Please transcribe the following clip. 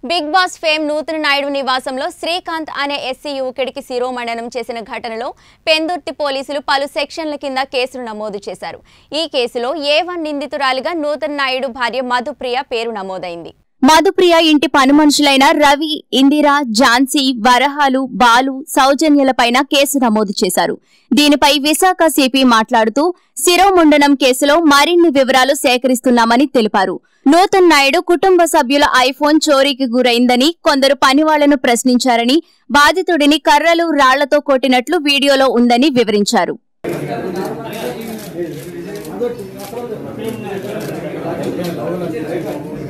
Big boss fame నూతన నాయుడు నివాసంలో శ్రీకాంత్ అనే ఎస్సీ యువకుడికి శిరోమండనం చేసిన ఘటనలో పెందుర్తి పోలీసులు పలు సెక్షన్ల కింద కేసులు నమోదు చేశారు ఈ కేసులో ఏ వన్ నిందితురాలిగా నూతన నాయుడు భార్య మధుప్రియ పేరు నమోదైంది మధుప్రియ ఇంటి పని మనుషులైన రవి ఇందిర ఝాన్సీ వరహాలు బాలు సౌజన్యలపైన కేసు నమోదు చేశారు దీనిపై విశాఖ సిపి మాట్లాడుతూ శిరోముండనం కేసులో మరిన్ని వివరాలు సేకరిస్తున్నామని తెలిపారు నూతన్ నాయుడు కుటుంబ సభ్యుల ఐఫోన్ చోరీకి గురైందని కొందరు పనివాళ్లను ప్రశ్నించారని బాధితుడిని కర్రలు రాళ్లతో కొట్టినట్లు వీడియోలో ఉందని వివరించారు ¡Gracias!